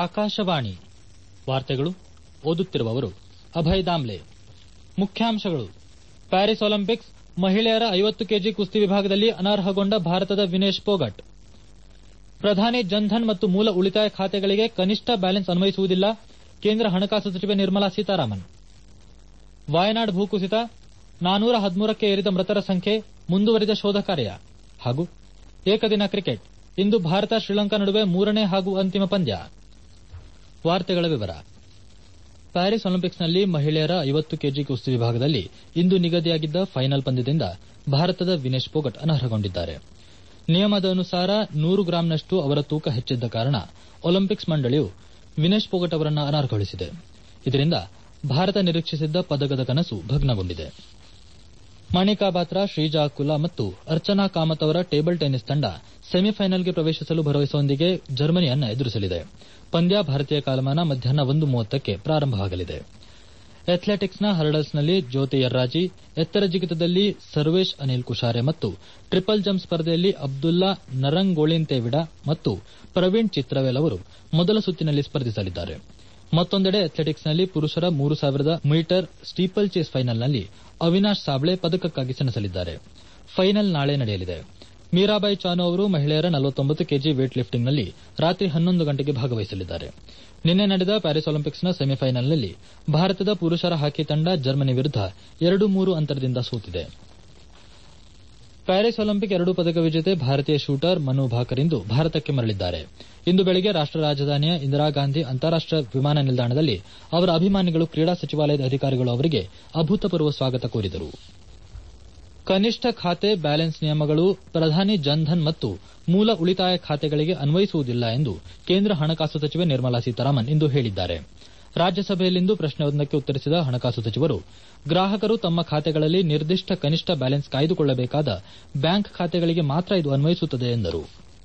ಆಕಾಶವಾಣಿ ವಾರ್ತೆಗಳು ಓದುತ್ತಿರುವವರು ಅಭಯ್ ದಾಮ್ಲೆ ಮುಖ್ಯಾಂಶಗಳು ಪ್ಯಾರಿಸ್ ಒಲಿಂಪಿಕ್ಸ್ ಮಹಿಳೆಯರ ಐವತ್ತು ಕೆಜಿ ಕುಸ್ತಿ ವಿಭಾಗದಲ್ಲಿ ಅನರ್ಹಗೊಂಡ ಭಾರತದ ವಿನೇಶ್ ಪೋಗಟ್ ಪ್ರಧಾನಿ ಜನ್ಧನ್ ಮತ್ತು ಮೂಲ ಉಳಿತಾಯ ಖಾತೆಗಳಿಗೆ ಕನಿಷ್ಠ ಬ್ಯಾಲೆನ್ಸ್ ಅನ್ವಯಿಸುವುದಿಲ್ಲ ಕೇಂದ್ರ ಹಣಕಾಸು ಸಚಿವೆ ನಿರ್ಮಲಾ ಸೀತಾರಾಮನ್ ವಾಯನಾಡ್ ಭೂಕುಸಿತ ನಾನೂರ ಹದಿಮೂರಕ್ಕೆ ಏರಿದ ಮೃತರ ಸಂಖ್ಯೆ ಮುಂದುವರಿದ ಶೋಧ ಕಾರ್ಯ ಹಾಗೂ ಏಕದಿನ ಕ್ರಿಕೆಟ್ ಇಂದು ಭಾರತ ಶ್ರೀಲಂಕಾ ನಡುವೆ ಮೂರನೇ ಹಾಗೂ ಅಂತಿಮ ಪಂದ್ಯ ವಾರ್ತೆಗಳ ವಿವರ ಪ್ಯಾರಿಸ್ ಒಲಿಂಪಿಕ್ಸ್ನಲ್ಲಿ ಮಹಿಳೆಯರ ಐವತ್ತು ಕೆಜಿ ಕುಸ್ತಿ ವಿಭಾಗದಲ್ಲಿ ಇಂದು ನಿಗದಿಯಾಗಿದ್ದ ಫೈನಲ್ ಪಂದ್ಯದಿಂದ ಭಾರತದ ವಿನೇಶ್ ಪೋಗಟ್ ಅನರ್ಹಗೊಂಡಿದ್ದಾರೆ ನಿಯಮದ ನೂರು ಗ್ರಾಂನಷ್ಟು ಅವರ ತೂಕ ಹೆಚ್ಚಿದ್ದ ಕಾರಣ ಒಲಿಂಪಿಕ್ಸ್ ಮಂಡಳಿಯು ವಿನೇಶ್ ಪೋಗಟ್ ಅವರನ್ನು ಅನರ್ಹಗೊಳಿಸಿದೆ ಇದರಿಂದ ಭಾರತ ನಿರೀಕ್ಷಿಸಿದ್ದ ಪದಕದ ಕನಸು ಭಗ್ನಗೊಂಡಿದೆ ಮಣಿಕಾ ಬಾತ್ರಾ ಶ್ರೀಜಾ ಅಕುಲಾ ಮತ್ತು ಅರ್ಚನಾ ಕಾಮತ್ ಅವರ ಟೇಬಲ್ ಟೆನ್ನಿಸ್ ತಂಡ ಸೆಮಿಫೈನಲ್ಗೆ ಪ್ರವೇಶಿಸಲು ಭರವಸೆಯೊಂದಿಗೆ ಜರ್ಮನಿಯನ್ನು ಎದುರಿಸಲಿದೆ ಪಂದ್ಯ ಭಾರತೀಯ ಕಾಲಮಾನ ಮಧ್ಯಾಹ್ನ ಒಂದು ಮೂವತ್ತಕ್ಕೆ ಪ್ರಾರಂಭವಾಗಲಿದೆ ಅಥ್ಲೆಟಿಕ್ಸ್ನ ಹರ್ಡಲ್ಸ್ನಲ್ಲಿ ಜ್ಯೋತಿ ಯರ್ರಾಜಿ ಎತ್ತರ ಜಿಗಿತದಲ್ಲಿ ಸರ್ವೇಶ್ ಅನಿಲ್ ಕುಶಾರೆ ಮತ್ತು ಟ್ರಿಪಲ್ ಜಂಪ್ ಸ್ಪರ್ಧೆಯಲ್ಲಿ ಅಬ್ದುಲ್ಲಾ ನರಂಗೋಳಿನ್ತೇವಿಡ ಮತ್ತು ಪ್ರವೀಣ್ ಚಿತ್ರವೇಲ್ ಅವರು ಮೊದಲ ಸುತ್ತಿನಲ್ಲಿ ಸ್ಪರ್ಧಿಸಲಿದ್ದಾರೆ ಮತ್ತೊಂದೆಡೆ ಅಥ್ಲೆಟಿಕ್ಸ್ನಲ್ಲಿ ಪುರುಷರ ಮೂರು ಸಾವಿರದ ಮೀಟರ್ ಸ್ಟೀಪಲ್ ಚೇಸ್ ಫೈನಲ್ನಲ್ಲಿ ಅವಿನಾಶ್ ಸಾಬ್ಳೆ ಪದಕಕ್ಕಾಗಿ ಸೆಣಸಲಿದ್ದಾರೆ ಫೈನಲ್ ನಾಳೆ ನಡೆಯಲಿದೆ ಮೀರಾಬಾಯಿ ಚಾನು ಅವರು ಮಹಿಳೆಯರ ನಲವತ್ತೊಂಬತ್ತು ಕೆಜಿ ವೇಟ್ ಲಿಫ್ಟಿಂಗ್ನಲ್ಲಿ ರಾತ್ರಿ ಹನ್ನೊಂದು ಗಂಟೆಗೆ ಭಾಗವಹಿಸಲಿದ್ದಾರೆ ನಿನ್ನೆ ನಡೆದ ಪ್ಯಾರಿಸ್ ಒಲಿಂಪಿಕ್ಸ್ನ ಸೆಮಿಫೈನಲ್ನಲ್ಲಿ ಭಾರತದ ಪುರುಷರ ಹಾಕಿ ತಂಡ ಜರ್ಮನಿ ವಿರುದ್ದ ಎರಡು ಮೂರು ಅಂತರದಿಂದ ಸೋತಿದೆ ಪ್ಯಾರಿಸ್ ಒಲಿಂಪಿಕ್ ಎರಡು ಪದಕ ವಿಜೇತೆ ಭಾರತೀಯ ಶೂಟರ್ ಮನು ಭಾಕರ್ ಇಂದು ಭಾರತಕ್ಕೆ ಮರಳಿದ್ದಾರೆ ಇಂದು ಬೆಳಗ್ಗೆ ರಾಷ್ಟ ರಾಜಧಾನಿಯ ಇಂದಿರಾಗಾಂಧಿ ಅಂತಾರಾಷ್ಟ ವಿಮಾನ ನಿಲ್ದಾಣದಲ್ಲಿ ಅವರ ಅಭಿಮಾನಿಗಳು ಕ್ರೀಡಾ ಸಚಿವಾಲಯದ ಅಧಿಕಾರಿಗಳು ಅವರಿಗೆ ಅಭೂತಪೂರ್ವ ಸ್ವಾಗತ ಕೋರಿದರು ಕನಿಷ್ಠ ಖಾತೆ ಬ್ಯಾಲೆನ್ಸ್ ನಿಯಮಗಳು ಪ್ರಧಾನಿ ಜನ್ಧನ್ ಮತ್ತು ಮೂಲ ಉಳಿತಾಯ ಖಾತೆಗಳಿಗೆ ಅನ್ವಯಿಸುವುದಿಲ್ಲ ಎಂದು ಕೇಂದ್ರ ಹಣಕಾಸು ಸಚಿವೆ ನಿರ್ಮಲಾ ಸೀತಾರಾಮನ್ ಇಂದು ಹೇಳಿದ್ದಾರೆ ರಾಜ್ಯಸಭೆಯಲ್ಲಿಂದು ಪ್ರಶ್ನೆಯೊಂದಕ್ಕೆ ಉತ್ತರಿಸಿದ ಹಣಕಾಸು ಸಚಿವರು ಗ್ರಾಹಕರು ತಮ್ಮ ಖಾತೆಗಳಲ್ಲಿ ನಿರ್ದಿಷ್ಟ ಕನಿಷ್ಠ ಬ್ಯಾಲೆನ್ಸ್ ಕಾಯ್ದುಕೊಳ್ಳಬೇಕಾದ ಬ್ಯಾಂಕ್ ಖಾತೆಗಳಿಗೆ ಮಾತ್ರ ಇದು ಅನ್ವಯಿಸುತ್ತದೆ ಎಂದರು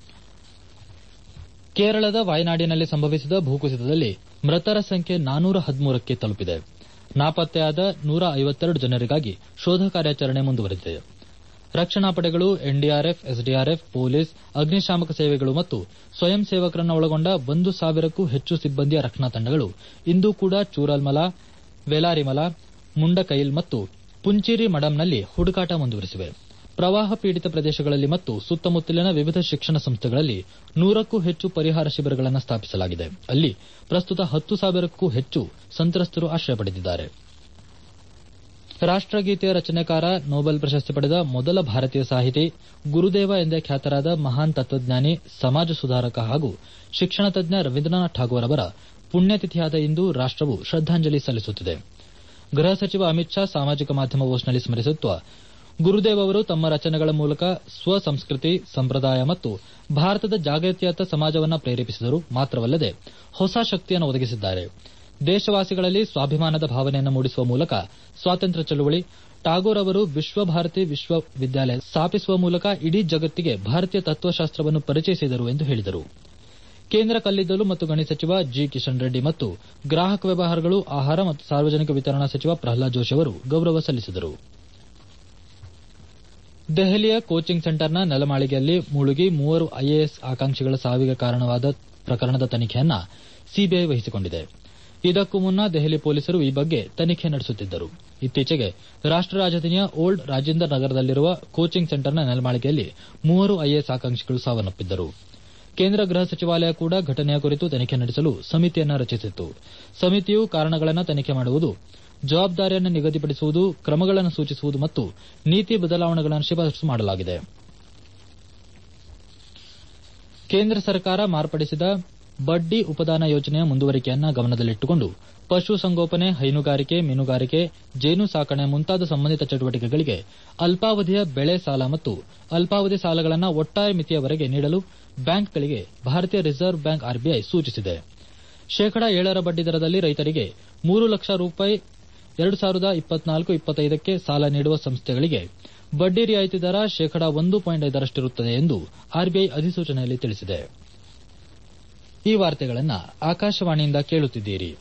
ಕೇರಳದ ವಾಯನಾಡಿನಲ್ಲಿ ಸಂಭವಿಸಿದ ಭೂಕುಸಿತದಲ್ಲಿ ಮೃತರ ಸಂಖ್ಯೆ ನಾನೂರ ಹದಿಮೂರಕ್ಕೆ ತಲುಪಿದೆ ನಾಪತ್ತೆಯಾದ ನೂರ ಐವತ್ತೆರಡು ಜನರಿಗಾಗಿ ಶೋಧ ಕಾರ್ಯಾಚರಣೆ ಮುಂದುವರೆದಿದೆ ರಕ್ಷಣಾ ಪಡೆಗಳು ಎನ್ಡಿಆರ್ಎಫ್ ಎಸ್ಡಿಆರ್ಎಫ್ ಪೊಲೀಸ್ ಅಗ್ನಿಶಾಮಕ ಸೇವೆಗಳು ಮತ್ತು ಸ್ವಯಂ ಸೇವಕರನ್ನು ಒಳಗೊಂಡ ಒಂದು ಸಾವಿರಕ್ಕೂ ಹೆಚ್ಚು ಸಿಬ್ಬಂದಿಯ ರಕ್ಷಣಾ ತಂಡಗಳು ಇಂದು ಕೂಡ ಚೂರಲ್ಮಲ ವೆಲಾರಿಮಲ ಮುಂಡಕೈಲ್ ಮತ್ತು ಪುಂಚೇರಿ ಮಡಂನಲ್ಲಿ ಹುಡುಕಾಟ ಮುಂದುವರೆಸಿವೆ ಪ್ರವಾಹ ಪೀಡಿತ ಪ್ರದೇಶಗಳಲ್ಲಿ ಮತ್ತು ಸುತ್ತಮುತ್ತಲಿನ ವಿವಿಧ ಶಿಕ್ಷಣ ಸಂಸ್ಥೆಗಳಲ್ಲಿ ನೂರಕ್ಕೂ ಹೆಚ್ಚು ಪರಿಹಾರ ಶಿಬಿರಗಳನ್ನು ಸ್ಥಾಪಿಸಲಾಗಿದೆ ಅಲ್ಲಿ ಪ್ರಸ್ತುತ ಹತ್ತು ಸಾವಿರಕ್ಕೂ ಹೆಚ್ಚು ಸಂತ್ರಸ್ತರು ಆಶ್ರಯ ಪಡೆದಿದ್ದಾರೆ ರಾಷ್ಟಗೀತೆಯ ರಚನೆಕಾರ ನೊಬೆಲ್ ಪ್ರಶಸ್ತಿ ಪಡೆದ ಮೊದಲ ಭಾರತೀಯ ಸಾಹಿತಿ ಗುರುದೇವ ಎಂದೇ ಖ್ಯಾತರಾದ ಮಹಾನ್ ತತ್ವಜ್ಞಾನಿ ಸಮಾಜ ಸುಧಾರಕ ಹಾಗೂ ಶಿಕ್ಷಣ ತಜ್ಞ ರವೀಂದ್ರನಾಥ್ ಠಾಗೋರ್ ಅವರ ಪುಣ್ಯತಿಥಿಯಾದ ಇಂದು ರಾಷ್ಟವು ಶ್ರದ್ದಾಂಜಲಿ ಸಲ್ಲಿಸುತ್ತಿದೆ ಗೃಹ ಸಚಿವ ಅಮಿತ್ ಶಾ ಸಾಮಾಜಿಕ ಮಾಧ್ಯಮ ಪೋಸ್ಟ್ನಲ್ಲಿ ಸ್ಮರಿಸುತ್ತಾ ಗುರುದೇವ್ ಅವರು ತಮ್ಮ ರಚನೆಗಳ ಮೂಲಕ ಸ್ವ ಸಂಸ್ಕೃತಿ ಸಂಪ್ರದಾಯ ಮತ್ತು ಭಾರತದ ಜಾಗತೀಯತ ಸಮಾಜವನ್ನು ಪ್ರೇರೇಪಿಸಿದರು ಮಾತ್ರವಲ್ಲದೆ ಹೊಸ ಶಕ್ತಿಯನ್ನು ಒದಗಿಸಿದ್ದಾರೆ ದೇಶವಾಸಿಗಳಲ್ಲಿ ಸ್ವಾಭಿಮಾನದ ಭಾವನೆಯನ್ನು ಮೂಡಿಸುವ ಮೂಲಕ ಸ್ವಾತಂತ್ರ್ಯ ಚಳವಳಿ ಟಾಗೋರ್ ಅವರು ವಿಶ್ವಭಾರತಿ ವಿಶ್ವವಿದ್ಯಾಲಯ ಸ್ಥಾಪಿಸುವ ಮೂಲಕ ಇಡೀ ಜಗತ್ತಿಗೆ ಭಾರತೀಯ ತತ್ವಶಾಸ್ತ್ರವನ್ನು ಪರಿಚಯಿಸಿದರು ಎಂದು ಹೇಳಿದರು ಕೇಂದ್ರ ಕಲ್ಲಿದ್ದಲು ಮತ್ತು ಗಣಿ ಸಚಿವ ಜಿ ಕಿಶನ್ ರೆಡ್ಡಿ ಮತ್ತು ಗ್ರಾಹಕ ವ್ಯವಹಾರಗಳು ಆಹಾರ ಮತ್ತು ಸಾರ್ವಜನಿಕ ವಿತರಣಾ ಸಚಿವ ಪ್ರಹ್ಲಾದ್ ಜೋಶಿ ಅವರು ಗೌರವ ಸಲ್ಲಿಸಿದರು ದೆಹಲಿಯ ಕೋಚಿಂಗ್ ಸೆಂಟರ್ನ ನೆಲಮಾಳಿಗೆಯಲ್ಲಿ ಮುಳುಗಿ ಮೂವರು ಐಎಎಸ್ ಆಕಾಂಕ್ಷಿಗಳ ಸಾವಿಗೆ ಕಾರಣವಾದ ಪ್ರಕರಣದ ತನಿಖೆಯನ್ನ ಸಿಬಿಐ ವಹಿಸಿಕೊಂಡಿದೆ ಇದಕ್ಕೂ ಮುನ್ನ ದೆಹಲಿ ಪೊಲೀಸರು ಈ ಬಗ್ಗೆ ತನಿಖೆ ನಡೆಸುತ್ತಿದ್ದರು ಇತ್ತೀಚೆಗೆ ರಾಷ್ಟ ರಾಜಧಾನಿಯ ಓಲ್ಡ್ ರಾಜೇಂದರ್ ನಗರದಲ್ಲಿರುವ ಕೋಚಿಂಗ್ ಸೆಂಟರ್ನ ನೆಲಮಾಳಿಗೆಯಲ್ಲಿ ಮೂವರು ಐಎಎಸ್ ಆಕಾಂಕ್ಷಿಗಳು ಸಾವನ್ನಪ್ಪಿದ್ದರು ಕೇಂದ್ರ ಗೃಹ ಸಚಿವಾಲಯ ಕೂಡ ಘಟನೆಯ ಕುರಿತು ತನಿಖೆ ನಡೆಸಲು ಸಮಿತಿಯನ್ನು ರಚಿಸಿತ್ತು ಸಮಿತಿಯು ಕಾರಣಗಳನ್ನು ತನಿಖೆ ಮಾಡುವುದು ಜವಾಬ್ದಾರಿಯನ್ನು ನಿಗದಿಪಡಿಸುವುದು ಕ್ರಮಗಳನ್ನು ಸೂಚಿಸುವುದು ಮತ್ತು ನೀತಿ ಬದಲಾವಣೆಗಳನ್ನು ಶಿಫಾರಸು ಮಾಡಲಾಗಿದೆ ಕೇಂದ್ರ ಸರ್ಕಾರ ಮಾರ್ಪಡಿಸಿದ ಬಡ್ಡಿ ಉಪದಾನ ಯೋಜನೆಯ ಮುಂದುವರಿಕೆಯನ್ನ ಗಮನದಲ್ಲಿಟ್ಟುಕೊಂಡು ಪಶು ಸಂಗೋಪನೆ ಹೈನುಗಾರಿಕೆ ಮೀನುಗಾರಿಕೆ ಜೇನು ಸಾಕಣೆ ಮುಂತಾದ ಸಂಬಂಧಿತ ಚಟುವಟಿಕೆಗಳಿಗೆ ಅಲ್ಪಾವಧಿಯ ಬೆಳೆ ಸಾಲ ಮತ್ತು ಅಲ್ಪಾವಧಿ ಸಾಲಗಳನ್ನು ಒಟ್ಟಾರೆ ಮಿತಿಯವರೆಗೆ ನೀಡಲು ಬ್ಯಾಂಕ್ಗಳಿಗೆ ಭಾರತೀಯ ರಿಸರ್ವ್ ಬ್ಯಾಂಕ್ ಆರ್ಬಿಐ ಸೂಚಿಸಿದೆ ಶೇಕಡಾ ಏಳರ ಬಡ್ಡಿ ದರದಲ್ಲಿ ರೈತರಿಗೆ ಮೂರು ಲಕ್ಷ ರೂಪಾಯಿ ಎರಡು ಸಾವಿರದ ಇಪ್ಪತ್ನಾಲ್ಕು ಇಪ್ಪತ್ತೈದಕ್ಕೆ ಸಾಲ ನೀಡುವ ಸಂಸ್ಥೆಗಳಿಗೆ ಬಡ್ಡಿ ರಿಯಾಯಿತಿ ದರ ಶೇಕಡಾ ಒಂದು ಪಾಯಿಂಟ್ ಐದರಷ್ಟಿರುತ್ತದೆ ಎಂದು ಆರ್ಬಿಐ ಅಧಿಸೂಚನೆಯಲ್ಲಿ ತಿಳಿಸಿದೆ ಈ ವಾರ್ತೆಗಳನ್ನು ಆಕಾಶವಾಣಿಯಿಂದ ಕೇಳುತ್ತಿದ್ದೀರಿ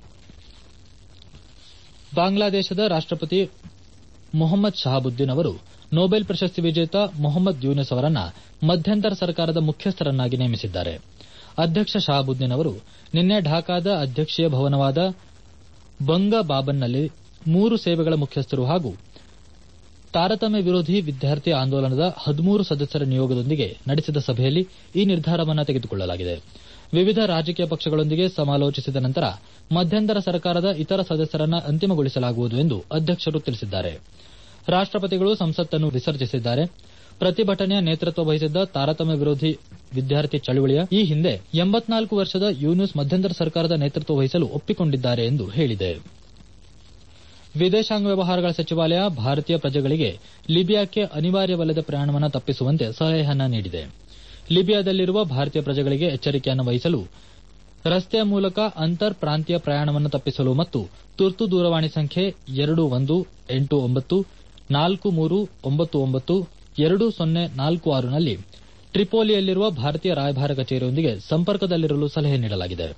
ಬಾಂಗ್ಲಾದೇಶದ ರಾಷ್ಟಪತಿ ಮೊಹಮ್ಮದ್ ಶಹಾಬುದ್ದೀನ್ ಅವರು ನೊಬೆಲ್ ಪ್ರಶಸ್ತಿ ವಿಜೇತ ಮೊಹಮ್ಮದ್ ಯೂನಿಸ್ ಅವರನ್ನ ಮಧ್ಯಂತರ ಸರ್ಕಾರದ ಮುಖ್ಯಸ್ಥರನ್ನಾಗಿ ನೇಮಿಸಿದ್ದಾರೆ ಅಧ್ಯಕ್ಷ ಶಹಾಬುದ್ದೀನ್ ಅವರು ನಿನ್ನೆ ಢಾಕಾದ ಅಧ್ಯಕ್ಷೀಯ ಭವನವಾದ ಬಂಗ ಬಾಬನ್ನಲ್ಲಿ ಮೂರು ಸೇವೆಗಳ ಮುಖ್ಯಸ್ಥರು ಹಾಗೂ ತಾರತಮ್ಯ ವಿರೋಧಿ ವಿದ್ಯಾರ್ಥಿ ಆಂದೋಲನದ ಹದಿಮೂರು ಸದಸ್ಯರ ನಿಯೋಗದೊಂದಿಗೆ ನಡೆಸಿದ ಸಭೆಯಲ್ಲಿ ಈ ನಿರ್ಧಾರವನ್ನು ತೆಗೆದುಕೊಳ್ಳಲಾಗಿದೆ ವಿವಿಧ ರಾಜಕೀಯ ಪಕ್ಷಗಳೊಂದಿಗೆ ಸಮಾಲೋಚಿಸಿದ ನಂತರ ಮಧ್ಯಂತರ ಸರ್ಕಾರದ ಇತರ ಸದಸ್ಯರನ್ನ ಅಂತಿಮಗೊಳಿಸಲಾಗುವುದು ಎಂದು ಅಧ್ಯಕ್ಷರು ತಿಳಿಸಿದ್ದಾರೆ ರಾಷ್ಟಪತಿಗಳು ಸಂಸತ್ತನ್ನು ವಿಸರ್ಜಿಸಿದ್ದಾರೆ ಪ್ರತಿಭಟನೆಯ ನೇತೃತ್ವ ವಹಿಸಿದ್ದ ತಾರತಮ್ಯ ವಿರೋಧಿ ವಿದ್ಯಾರ್ಥಿ ಚಳವಳಿಯ ಈ ಹಿಂದೆ ಎಂಬತ್ನಾಲ್ಕು ವರ್ಷದ ಯೂನುಸ್ ಮಧ್ಯಂತರ ಸರ್ಕಾರದ ನೇತೃತ್ವ ವಹಿಸಲು ಒಪ್ಪಿಕೊಂಡಿದ್ದಾರೆ ಎಂದು ಹೇಳಿದೆ ವಿದೇಶಾಂಗ ವ್ಯವಹಾರಗಳ ಸಚಿವಾಲಯ ಭಾರತೀಯ ಪ್ರಜೆಗಳಿಗೆ ಲಿಬಿಯಾಕ್ಕೆ ಅನಿವಾರ್ಯವಲ್ಲದ ಪ್ರಯಾಣವನ್ನು ತಪ್ಪಿಸುವಂತೆ ಸಲಹೆಯನ್ನ ನೀಡಿದೆ ಲಿಬಿಯಾದಲ್ಲಿರುವ ಭಾರತೀಯ ಪ್ರಜೆಗಳಿಗೆ ಎಚ್ಚರಿಕೆಯನ್ನು ವಹಿಸಲು ರಸ್ತೆಯ ಮೂಲಕ ಅಂತರ್ ಪ್ರಾಂತೀಯ ಪ್ರಯಾಣವನ್ನು ತಪ್ಪಿಸಲು ಮತ್ತು ತುರ್ತು ದೂರವಾಣಿ ಸಂಖ್ಯೆ ಎರಡು ಒಂದು ಎಂಟು ಒಂಬತ್ತು ನಾಲ್ಕು ಮೂರು ಒಂಬತ್ತು ಒಂಬತ್ತು ಎರಡು ಸೊನ್ನೆ ನಾಲ್ಕು ಆರುನಲ್ಲಿ ಟ್ರಿಪೋಲಿಯಲ್ಲಿರುವ ಭಾರತೀಯ ರಾಯಭಾರ ಕಚೇರಿಯೊಂದಿಗೆ ಸಂಪರ್ಕದಲ್ಲಿರಲು ಸಲಹೆ ನೀಡಲಾಗಿದೆ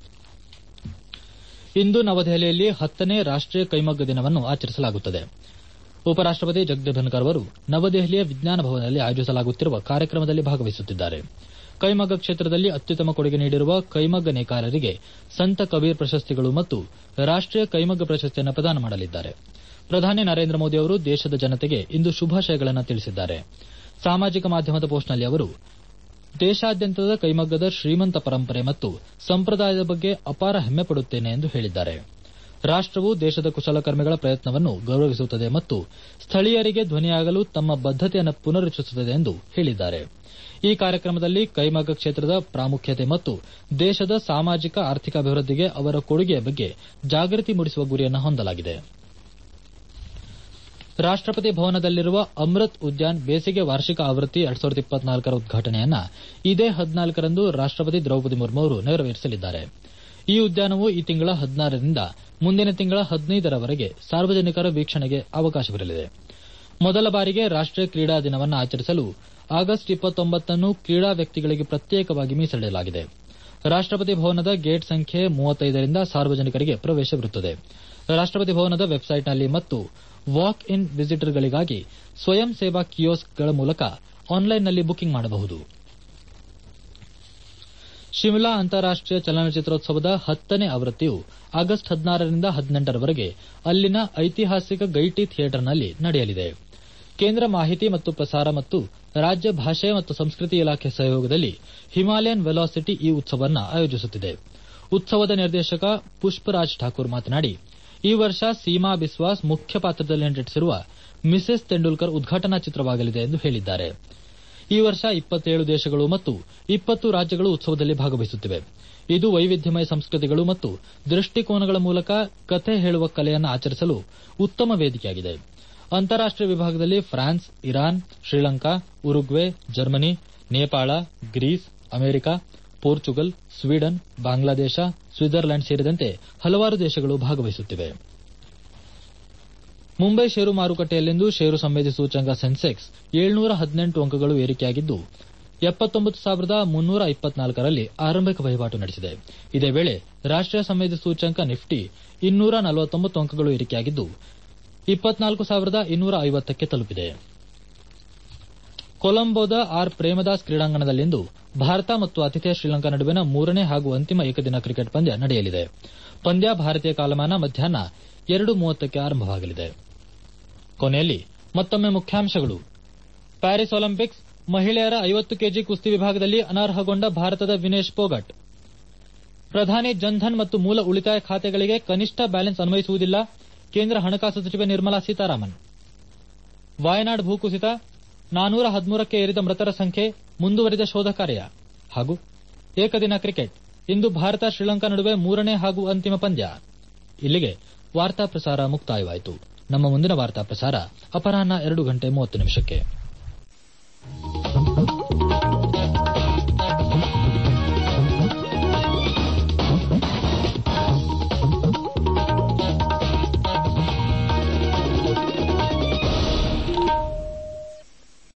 ಇಂದು ನವದೆಹಲಿಯಲ್ಲಿ ಹತ್ತನೇ ರಾಷ್ಟೀಯ ಕೈಮಗ್ಗ ದಿನವನ್ನು ಆಚರಿಸಲಾಗುತ್ತದೆ ಉಪರಾಷ್ಟಪತಿ ಜಗದೀಪ್ ಧನ್ಕರ್ ಅವರು ನವದೆಹಲಿಯ ವಿಜ್ಞಾನ ಭವನದಲ್ಲಿ ಆಯೋಜಿಸಲಾಗುತ್ತಿರುವ ಕಾರ್ಯಕ್ರಮದಲ್ಲಿ ಭಾಗವಹಿಸುತ್ತಿದ್ದಾರೆ ಕೈಮಗ್ಗ ಕ್ಷೇತ್ರದಲ್ಲಿ ಅತ್ಯುತ್ತಮ ಕೊಡುಗೆ ನೀಡಿರುವ ಕೈಮಗ್ಗ ನೇಕಾರರಿಗೆ ಸಂತ ಕಬೀರ್ ಪ್ರಶಸ್ತಿಗಳು ಮತ್ತು ರಾಷ್ಟೀಯ ಕೈಮಗ್ಗ ಪ್ರಶಸ್ತಿಯನ್ನು ಪ್ರದಾನ ಮಾಡಲಿದ್ದಾರೆ ಪ್ರಧಾನಿ ನರೇಂದ್ರ ಮೋದಿ ಅವರು ದೇಶದ ಜನತೆಗೆ ಇಂದು ಶುಭಾಶಯಗಳನ್ನು ತಿಳಿಸಿದ್ದಾರೆ ಸಾಮಾಜಿಕ ಮಾಧ್ಯಮದ ಪೋಸ್ಟ್ನಲ್ಲಿ ಅವರು ದೇಶಾದ್ಯಂತದ ಕೈಮಗ್ಗದ ಶ್ರೀಮಂತ ಪರಂಪರೆ ಮತ್ತು ಸಂಪ್ರದಾಯದ ಬಗ್ಗೆ ಅಪಾರ ಹೆಮ್ಮೆ ಪಡುತ್ತೇನೆ ಎಂದು ಹೇಳಿದ್ದಾರೆ ರಾಷ್ಟವು ದೇಶದ ಕುಶಲಕರ್ಮಿಗಳ ಪ್ರಯತ್ನವನ್ನು ಗೌರವಿಸುತ್ತದೆ ಮತ್ತು ಸ್ಥಳೀಯರಿಗೆ ಧ್ವನಿಯಾಗಲು ತಮ್ಮ ಬದ್ದತೆಯನ್ನು ಪುನರುಚ್ಚರಿಸುತ್ತದೆ ಎಂದು ಹೇಳಿದ್ದಾರೆ ಈ ಕಾರ್ಯಕ್ರಮದಲ್ಲಿ ಕೈಮಗ್ಗ ಕ್ಷೇತ್ರದ ಪ್ರಾಮುಖ್ಯತೆ ಮತ್ತು ದೇಶದ ಸಾಮಾಜಿಕ ಆರ್ಥಿಕ ಅಭಿವೃದ್ಧಿಗೆ ಅವರ ಕೊಡುಗೆಯ ಬಗ್ಗೆ ಜಾಗೃತಿ ಮೂಡಿಸುವ ಗುರಿಯನ್ನು ಹೊಂದಲಾಗಿದೆ ರಾಷ್ಟಪತಿ ಭವನದಲ್ಲಿರುವ ಅಮೃತ್ ಉದ್ಯಾನ್ ಬೇಸಿಗೆ ವಾರ್ಷಿಕ ಆವೃತ್ತಿ ಎರಡ್ ಸಾವಿರದ ಇಪ್ಪತ್ನಾಲ್ಕರ ಉದ್ಘಾಟನೆಯನ್ನ ಇದೇ ಹದಿನಾಲ್ಕರಂದು ರಾಷ್ಟಪತಿ ದ್ರೌಪದಿ ಮುರ್ಮು ಅವರು ನೆರವೇರಿಸಲಿದ್ದಾರೆ ಈ ಉದ್ಯಾನವು ಈ ತಿಂಗಳ ಹದಿನಾರರಿಂದ ಮುಂದಿನ ತಿಂಗಳ ಹದಿನೈದರವರೆಗೆ ಸಾರ್ವಜನಿಕರ ವೀಕ್ಷಣೆಗೆ ಅವಕಾಶವಿರಲಿದೆ ಮೊದಲ ಬಾರಿಗೆ ರಾಷ್ಟೀಯ ಕ್ರೀಡಾ ದಿನವನ್ನು ಆಚರಿಸಲು ಆಗಸ್ಟ್ ಇಪ್ಪತ್ತೊಂಬತ್ತನ್ನು ಕ್ರೀಡಾ ವ್ಯಕ್ತಿಗಳಿಗೆ ಪ್ರತ್ಯೇಕವಾಗಿ ಮೀಸಲಿಡಲಾಗಿದೆ ರಾಷ್ಟಪತಿ ಭವನದ ಗೇಟ್ ಸಂಖ್ಯೆ ಮೂವತ್ತೈದರಿಂದ ಸಾರ್ವಜನಿಕರಿಗೆ ಪ್ರವೇಶವಿರುತ್ತದೆ ರಾಷ್ಟಪತಿ ಭವನದ ವೆಬ್ಸೈಟ್ನಲ್ಲಿ ಮತ್ತು ವಾಕ್ ಇನ್ ವಿಸಿಟರ್ಗಳಿಗಾಗಿ ಸ್ವಯಂ ಸೇವಾ ಕಿಯೋಸ್ಕ್ಗಳ ಮೂಲಕ ಆನ್ಲೈನ್ನಲ್ಲಿ ಬುಕಿಂಗ್ ಮಾಡಬಹುದು ಶಿಮ್ಲಾ ಅಂತಾರಾಷ್ಟೀಯ ಚಲನಚಿತ್ರೋತ್ಸವದ ಹತ್ತನೇ ಆವೃತ್ತಿಯು ಆಗಸ್ಟ್ ಹದಿನಾರರಿಂದ ಹದಿನೆಂಟರವರೆಗೆ ಅಲ್ಲಿನ ಐತಿಹಾಸಿಕ ಗೈಟಿ ಥಿಯೇಟರ್ನಲ್ಲಿ ನಡೆಯಲಿದೆ ಕೇಂದ್ರ ಮಾಹಿತಿ ಮತ್ತು ಪ್ರಸಾರ ಮತ್ತು ರಾಜ್ಯ ಭಾಷೆ ಮತ್ತು ಸಂಸ್ಕೃತಿ ಇಲಾಖೆ ಸಹಯೋಗದಲ್ಲಿ ಹಿಮಾಲಯನ್ ವೆಲಾಸಿಟಿ ಈ ಉತ್ಸವವನ್ನು ಆಯೋಜಿಸುತ್ತಿದೆ ಉತ್ಸವದ ನಿರ್ದೇಶಕ ಪುಷ್ಪರಾಜ್ ಠಾಕೂರ್ ಮಾತನಾಡಿ ಈ ವರ್ಷ ಸೀಮಾ ಬಿಸ್ವಾಸ್ ಮುಖ್ಯ ಪಾತ್ರದಲ್ಲಿ ನಟಿಸಿರುವ ಮಿಸೆಸ್ ತೆಂಡೂಲ್ಕರ್ ಉದ್ಘಾಟನಾ ಚಿತ್ರವಾಗಲಿದೆ ಎಂದು ಹೇಳಿದ್ದಾರೆ ಈ ವರ್ಷ ಇಪ್ಪತ್ತೇಳು ದೇಶಗಳು ಮತ್ತು ಇಪ್ಪತ್ತು ರಾಜ್ಯಗಳು ಉತ್ಸವದಲ್ಲಿ ಭಾಗವಹಿಸುತ್ತಿವೆ ಇದು ವೈವಿಧ್ಯಮಯ ಸಂಸ್ಕೃತಿಗಳು ಮತ್ತು ದೃಷ್ಟಿಕೋನಗಳ ಮೂಲಕ ಕಥೆ ಹೇಳುವ ಕಲೆಯನ್ನು ಆಚರಿಸಲು ಉತ್ತಮ ವೇದಿಕೆಯಾಗಿದೆ ಅಂತಾರಾಷ್ಟೀಯ ವಿಭಾಗದಲ್ಲಿ France Iran Sri Lanka Uruguay Germany Nepal Greece America Portugal Sweden Bangladesh Switzerland ಸೇರಿದಂತೆ ಹಲವಾರು ದೇಶಗಳು ಭಾಗವಹಿಸುತ್ತಿವೆ ಮುಂಬೈ ಷೇರು ಮಾರುಕಟ್ಟೆಯಲ್ಲಿಂದು ಷೇರು ಸಂವೇದಿ ಸೂಚ್ಯಂಕ ಸೆನ್ಸೆಕ್ಸ್ ಏಳ್ನೂರ ಹದಿನೆಂಟು ಅಂಕಗಳು ಏರಿಕೆಯಾಗಿದ್ದು ಎಪ್ಪತ್ತೊಂಬತ್ತು ಸಾವಿರದ ಮುನ್ನೂರ ಇಪ್ಪತ್ನಾಲ್ಕರಲ್ಲಿ ಆರಂಭಿಕ ವಹಿವಾಟು ನಡೆಸಿದೆ ಇದೇ ವೇಳೆ ರಾಷ್ಟೀಯ ಸಂವೇದಿ ಸೂಚ್ಯಂಕ ನಿಫ್ಟಿ ಇನ್ನೂರ ನಲವತ್ತೊಂಬತ್ತು ಅಂಕಗಳು ಏರಿಕೆಯಾಗಿದ್ದು ಇಪ್ಪತ್ನಾಲ್ಕು ಸಾವಿರದ ಇನ್ನೂರ ಐವತ್ತಕ್ಕೆ ತಲುಪಿದೆ ಕೊಲಂಬೋದ ಆರ್ ಪ್ರೇಮದಾಸ್ ಕ್ರೀಡಾಂಗಣದಲ್ಲಿಂದು ಭಾರತ ಮತ್ತು ಆತಿಥೇಯ ಶ್ರೀಲಂಕಾ ನಡುವಿನ ಮೂರನೇ ಹಾಗೂ ಅಂತಿಮ ಏಕದಿನ ಕ್ರಿಕೆಟ್ ಪಂದ್ಯ ನಡೆಯಲಿದೆ ಪಂದ್ಯ ಭಾರತೀಯ ಕಾಲಮಾನ ಮಧ್ಯಾಹ್ನ ಎರಡು ಮೂವತ್ತಕ್ಕೆ ಆರಂಭವಾಗಲಿದೆ ಕೊನೆಯಲ್ಲಿ ಮತ್ತೊಮ್ಮೆ ಮುಖ್ಯಾಂಶಗಳು ಪ್ಯಾರಿಸ್ ಒಲಿಂಪಿಕ್ಸ್ ಮಹಿಳೆಯರ ಐವತ್ತು ಕೆಜಿ ಕುಸ್ತಿ ವಿಭಾಗದಲ್ಲಿ ಅನರ್ಹಗೊಂಡ ಭಾರತದ ವಿನೇಶ್ ಪೋಗಟ್ ಪ್ರಧಾನಿ ಜನ್ಧನ್ ಮತ್ತು ಮೂಲ ಉಳಿತಾಯ ಖಾತೆಗಳಿಗೆ ಕನಿಷ್ಠ ಬ್ಯಾಲೆನ್ಸ್ ಅನ್ವಯಿಸುವುದಿಲ್ಲ ಕೇಂದ್ರ ಹಣಕಾಸು ಸಚಿವೆ ನಿರ್ಮಲಾ ಸೀತಾರಾಮನ್ ವಾಯನಾಡ್ ಭೂಕುಸಿತ ನಾನೂರ ಹದಿಮೂರಕ್ಕೆ ಏರಿದ ಮೃತರ ಸಂಖ್ಯೆ ಮುಂದುವರಿದ ಶೋಧ ಕಾರ್ಯ ಹಾಗೂ ಏಕದಿನ ಕ್ರಿಕೆಟ್ ಇಂದು ಭಾರತ ಶ್ರೀಲಂಕಾ ನಡುವೆ ಮೂರನೇ ಹಾಗೂ ಅಂತಿಮ ಪಂದ್ಯ ಇಲ್ಲಿಗೆ ವಾರ್ತಾ ಪ್ರಸಾರ ಮುಕ್ತಾಯವಾಯಿತು ನಮ್ಮ ಮುಂದಿನ ವಾರ್ತಾ ಪ್ರಸಾರ ಅಪರಾಹ್ನ ಎರಡು ಗಂಟೆ ಮೂವತ್ತು ನಿಮಿಷಕ್ಕೆ